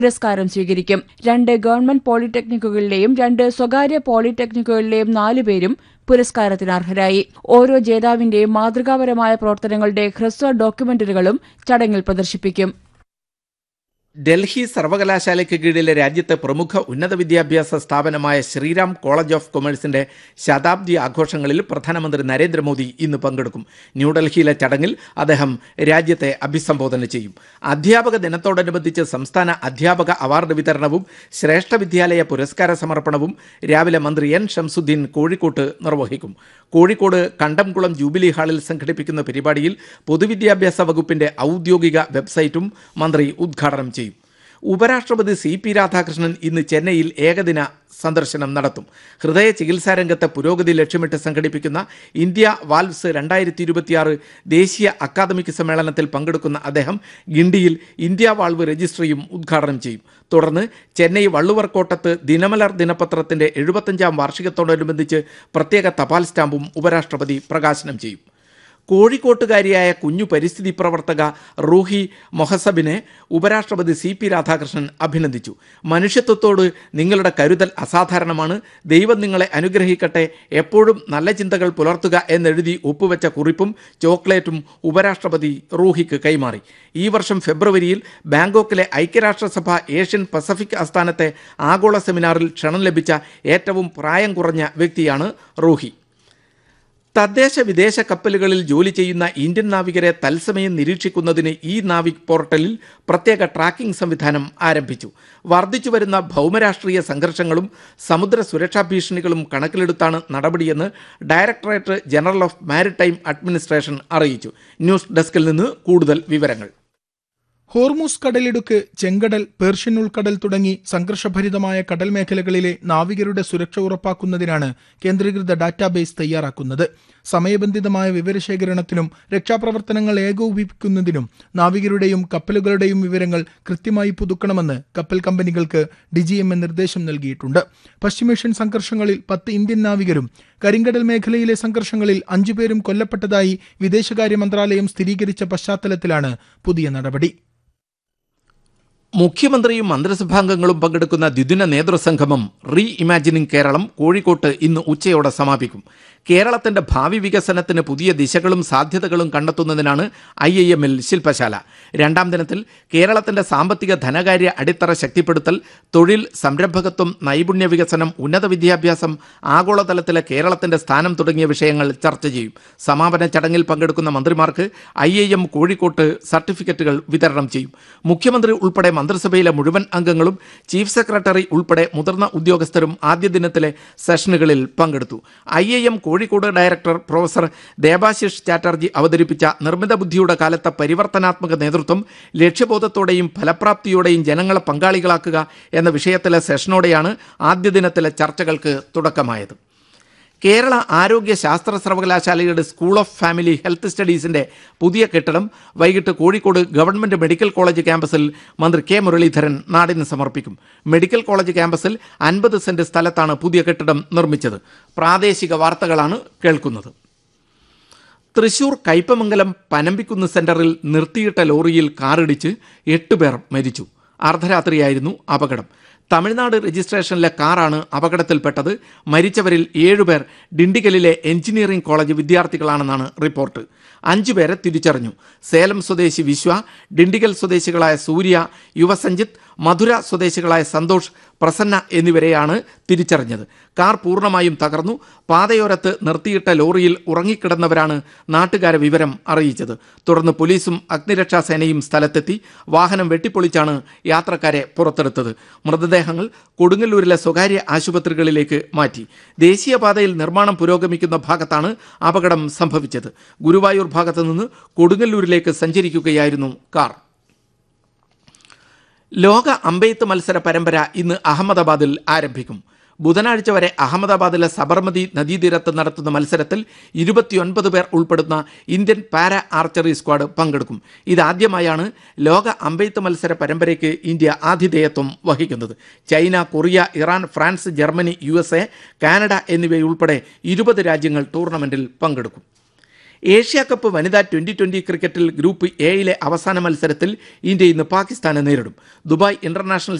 പുരസ്കാരം സ്വീകരിക്കും രണ്ട് ഗവൺമെന്റ് പോളിടെക്നിക്കുകളിലെയും രണ്ട് സ്വകാര്യ പോളിടെക്നിക്കുകളിലെയും നാലുപേരും പുരസ്കാരത്തിന് അർഹരായി ഓരോ ജേതാവിന്റെയും മാതൃകാപരമായ പ്രവർത്തനങ്ങളുടെ ഹ്രസ്വ ഡോക്യുമെന്ററികളും ചടങ്ങിൽ പ്രദർശിപ്പിക്കും ഡൽഹി സർവകലാശാലയ്ക്ക് കീഴിലെ രാജ്യത്തെ പ്രമുഖ ഉന്നത വിദ്യാഭ്യാസ സ്ഥാപനമായ ശ്രീറാം കോളേജ് ഓഫ് കൊമേഴ്സിന്റെ ശതാബ്ദി ആഘോഷങ്ങളിൽ പ്രധാനമന്ത്രി നരേന്ദ്രമോദി ഇന്ന് പങ്കെടുക്കും ന്യൂഡൽഹിയിലെ ചടങ്ങിൽ അദ്ദേഹം രാജ്യത്തെ അഭിസംബോധന ചെയ്യും അധ്യാപക ദിനത്തോടനുബന്ധിച്ച് സംസ്ഥാന അധ്യാപക അവാർഡ് വിതരണവും ശ്രേഷ്ഠ വിദ്യാലയ പുരസ്കാര സമർപ്പണവും രാവിലെ മന്ത്രി എൻ ഷംസുദ്ദീൻ കോഴിക്കോട്ട് നിർവഹിക്കും കോഴിക്കോട് കണ്ടംകുളം ജൂബിലി ഹാളിൽ സംഘടിപ്പിക്കുന്ന പരിപാടിയിൽ പൊതുവിദ്യാഭ്യാസ വകുപ്പിന്റെ ഔദ്യോഗിക വെബ്സൈറ്റും മന്ത്രി ഉദ്ഘാടനം ചെയ്യും ഉപരാഷ്ട്രപതി സി പി രാധാകൃഷ്ണൻ ഇന്ന് ചെന്നൈയിൽ ഏകദിന സന്ദർശനം നടത്തും ഹൃദയ ചികിത്സാ രംഗത്തെ പുരോഗതി ലക്ഷ്യമിട്ട് സംഘടിപ്പിക്കുന്ന ഇന്ത്യ വാൽവ്സ് രണ്ടായിരത്തി ഇരുപത്തിയാറ് ദേശീയ അക്കാദമിക് സമ്മേളനത്തിൽ പങ്കെടുക്കുന്ന അദ്ദേഹം ഗിണ്ടിയിൽ ഇന്ത്യ വാൾവ് രജിസ്ട്രിയും ഉദ്ഘാടനം ചെയ്യും തുടർന്ന് ചെന്നൈ വള്ളുവർക്കോട്ടത്ത് ദിനമലർ ദിനപത്രത്തിന്റെ എഴുപത്തഞ്ചാം വാർഷികത്തോടനുബന്ധിച്ച് പ്രത്യേക തപാൽ സ്റ്റാമ്പും ഉപരാഷ്ട്രപതി പ്രകാശനം ചെയ്യും കോഴിക്കോട്ടുകാരിയായ കുഞ്ഞു പരിസ്ഥിതി പ്രവർത്തക റൂഹി മൊഹസബിനെ ഉപരാഷ്ട്രപതി സി പി രാധാകൃഷ്ണൻ അഭിനന്ദിച്ചു മനുഷ്യത്വത്തോട് നിങ്ങളുടെ കരുതൽ അസാധാരണമാണ് ദൈവം നിങ്ങളെ അനുഗ്രഹിക്കട്ടെ എപ്പോഴും നല്ല ചിന്തകൾ പുലർത്തുക എന്നെഴുതി ഒപ്പുവെച്ച കുറിപ്പും ചോക്ലേറ്റും ഉപരാഷ്ട്രപതി റൂഹിക്ക് കൈമാറി ഈ വർഷം ഫെബ്രുവരിയിൽ ബാങ്കോക്കിലെ ഐക്യരാഷ്ട്രസഭ ഏഷ്യൻ പസഫിക് ആസ്ഥാനത്തെ ആഗോള സെമിനാറിൽ ക്ഷണം ലഭിച്ച ഏറ്റവും പ്രായം കുറഞ്ഞ വ്യക്തിയാണ് റൂഹി തദ്ദേശ വിദേശ കപ്പലുകളിൽ ജോലി ചെയ്യുന്ന ഇന്ത്യൻ നാവികരെ തത്സമയം നിരീക്ഷിക്കുന്നതിന് ഈ നാവിക് പോർട്ടലിൽ പ്രത്യേക ട്രാക്കിംഗ് സംവിധാനം ആരംഭിച്ചു വർദ്ധിച്ചുവരുന്ന ഭൗമരാഷ്ട്രീയ സംഘർഷങ്ങളും സമുദ്ര സുരക്ഷാ ഭീഷണികളും കണക്കിലെടുത്താണ് നടപടിയെന്ന് directorate general of maritime administration അറിയിച്ചു ന്യൂസ് ഡെസ്കിൽ നിന്ന് കൂടുതൽ വിവരങ്ങൾ ഹോർമൂസ് കടലിടുക്ക് ചെങ്കടൽ പേർഷ്യൻ ഉൾക്കടൽ തുടങ്ങി സംഘർഷഭരിതമായ കടൽ മേഖലകളിലെ നാവികരുടെ സുരക്ഷ ഉറപ്പാക്കുന്നതിനാണ് കേന്ദ്രീകൃത ഡാറ്റാബേസ് തയ്യാറാക്കുന്നത് സമയബന്ധിതമായ വിവരശേഖരണത്തിനും രക്ഷാപ്രവർത്തനങ്ങൾ ഏകോപിപ്പിക്കുന്നതിനും നാവികരുടെയും കപ്പലുകളുടെയും വിവരങ്ങൾ കൃത്യമായി പുതുക്കണമെന്ന് കപ്പൽ കമ്പനികൾക്ക് ഡിജിഎംഎ നിർദ്ദേശം നൽകിയിട്ടുണ്ട് പശ്ചിമേഷ്യൻ സംഘർഷങ്ങളിൽ പത്ത് ഇന്ത്യൻ നാവികരും കരിങ്കടൽ മേഖലയിലെ സംഘർഷങ്ങളിൽ അഞ്ചുപേരും കൊല്ലപ്പെട്ടതായി വിദേശകാര്യ മന്ത്രാലയം സ്ഥിരീകരിച്ച പശ്ചാത്തലത്തിലാണ് പുതിയ നടപടി മുഖ്യമന്ത്രിയും മന്ത്രിസഭാംഗങ്ങളും പങ്കെടുക്കുന്ന ദ്വിദിന നേതൃസംഗമം റീ ഇമാജിനിംഗ് കേരളം കോഴിക്കോട്ട് ഇന്ന് ഉച്ചയോടെ സമാപിക്കും കേരളത്തിന്റെ ഭാവി വികസനത്തിന് പുതിയ ദിശകളും സാധ്യതകളും കണ്ടെത്തുന്നതിനാണ് ഐ ഐ എമ്മിൽ ശില്പശാല രണ്ടാം ദിനത്തിൽ കേരളത്തിന്റെ സാമ്പത്തിക ധനകാര്യ അടിത്തറ ശക്തിപ്പെടുത്തൽ തൊഴിൽ സംരംഭകത്വം നൈപുണ്യ വികസനം ഉന്നത വിദ്യാഭ്യാസം ആഗോളതലത്തിലെ കേരളത്തിന്റെ സ്ഥാനം തുടങ്ങിയ വിഷയങ്ങൾ ചർച്ച ചെയ്യും സമാപന ചടങ്ങിൽ പങ്കെടുക്കുന്ന മന്ത്രിമാർക്ക് ഐ ഐ എം കോഴിക്കോട്ട് സർട്ടിഫിക്കറ്റുകൾ വിതരണം ചെയ്യും മുഖ്യമന്ത്രി ഉൾപ്പെടെ മന്ത്രിസഭയിലെ മുഴുവൻ അംഗങ്ങളും ചീഫ് സെക്രട്ടറി ഉൾപ്പെടെ മുതിർന്ന ഉദ്യോഗസ്ഥരും ആദ്യ ദിനത്തിലെ സെഷനുകളിൽ പങ്കെടുത്തു I I M Kozhikode director professor Debashish Chatterjee അവതരിപ്പിച്ച നിർമ്മിത ബുദ്ധിയുടെ കാലത്തെ പരിവർത്തനാത്മക നേതൃത്വം ലക്ഷ്യബോധത്തോടെയും ഫലപ്രാപ്തിയോടെയും ജനങ്ങളെ പങ്കാളികളാക്കുക എന്ന വിഷയത്തിലെ സെഷനോടെയാണ് ആദ്യ ദിനത്തിലെ ചർച്ചകൾക്ക് തുടക്കമായത് കേരള ആരോഗ്യ ശാസ്ത്ര സർവകലാശാലയുടെ സ്കൂൾ ഓഫ് ഫാമിലി ഹെൽത്ത് സ്റ്റഡീസിന്റെ പുതിയ കെട്ടിടം വൈകിട്ട് കോഴിക്കോട് ഗവൺമെന്റ് മെഡിക്കൽ കോളേജ് ക്യാമ്പസിൽ മന്ത്രി കെ മുരളീധരൻ നാടിന് സമർപ്പിക്കും മെഡിക്കൽ കോളേജ് ക്യാമ്പസിൽ അൻപത് സെന്റ് സ്ഥലത്താണ് പുതിയ കെട്ടിടം നിർമ്മിച്ചത് പ്രാദേശിക വാർത്തകളാണ് കേൾക്കുന്നത് തൃശൂർ കയ്പമംഗലം പനമ്പിക്കുന്ന് സെന്ററിൽ നിർത്തിയിട്ട ലോറിയിൽ കാറിടിച്ച് എട്ടുപേർ മരിച്ചു അർദ്ധരാത്രിയായിരുന്നു അപകടം തമിഴ്നാട് രജിസ്ട്രേഷനിലെ കാറാണ് അപകടത്തിൽപ്പെട്ടത് മരിച്ചവരിൽ ഏഴുപേർ ഡിണ്ടിഗലിലെ എഞ്ചിനീയറിംഗ് കോളേജ് വിദ്യാർത്ഥികളാണെന്നാണ് റിപ്പോർട്ട് അഞ്ചുപേരെ തിരിച്ചറിഞ്ഞു സേലം സ്വദേശി വിശ്വ ഡിണ്ടിഗൽ സ്വദേശികളായ സൂര്യ യുവസഞ്ജിത്ത് മധുര സ്വദേശികളായ സന്തോഷ് പ്രസന്ന എന്നിവരെയാണ് തിരിച്ചറിഞ്ഞത് കാർ പൂർണ്ണമായും തകർന്നു പാതയോരത്ത് നിർത്തിയിട്ട ലോറിയിൽ ഉറങ്ങിക്കിടന്നവരാണ് നാട്ടുകാരെ വിവരം അറിയിച്ചത് തുടർന്ന് പോലീസും അഗ്നിരക്ഷാ സേനയും സ്ഥലത്തെത്തി വാഹനം വെട്ടിപ്പൊളിച്ചാണ് യാത്രക്കാരെ പുറത്തെടുത്തത് മൃതദേഹങ്ങൾ കൊടുങ്ങല്ലൂരിലെ സ്വകാര്യ ആശുപത്രികളിലേക്ക് മാറ്റി ദേശീയപാതയിൽ നിർമ്മാണം പുരോഗമിക്കുന്ന ഭാഗത്താണ് അപകടം സംഭവിച്ചത് ഗുരുവായൂർ ഭാഗത്തു നിന്ന് കൊടുങ്ങല്ലൂരിലേക്ക് സഞ്ചരിക്കുകയായിരുന്നു കാർ ലോക അമ്പെയ്ത്ത് മത്സര പരമ്പര ഇന്ന് അഹമ്മദാബാദിൽ ആരംഭിക്കും ബുധനാഴ്ച വരെ അഹമ്മദാബാദിലെ സബർമതി നദീതീരത്ത് നടത്തുന്ന മത്സരത്തിൽ ഇരുപത്തിയൊൻപത് പേർ ഉൾപ്പെടുന്ന ഇന്ത്യൻ പാര ആർച്ചറി സ്ക്വാഡ് പങ്കെടുക്കും ഇതാദ്യമായാണ് ലോക അമ്പെയ്ത്ത് മത്സര പരമ്പരയ്ക്ക് ഇന്ത്യ ആതിഥേയത്വം വഹിക്കുന്നത് China Korea Iran France Germany U Canada എന്നിവയുൾപ്പെടെ ഇരുപത് രാജ്യങ്ങൾ ടൂർണമെന്റിൽ പങ്കെടുക്കും ഏഷ്യ കപ്പ് വനിതാ ട്വന്റി ട്വന്റി ക്രിക്കറ്റിൽ ഗ്രൂപ്പ് എയിലെ അവസാന മത്സരത്തിൽ ഇന്ത്യ ഇന്ന് പാകിസ്ഥാനെ നേരിടും ദുബായ് ഇന്റർനാഷണൽ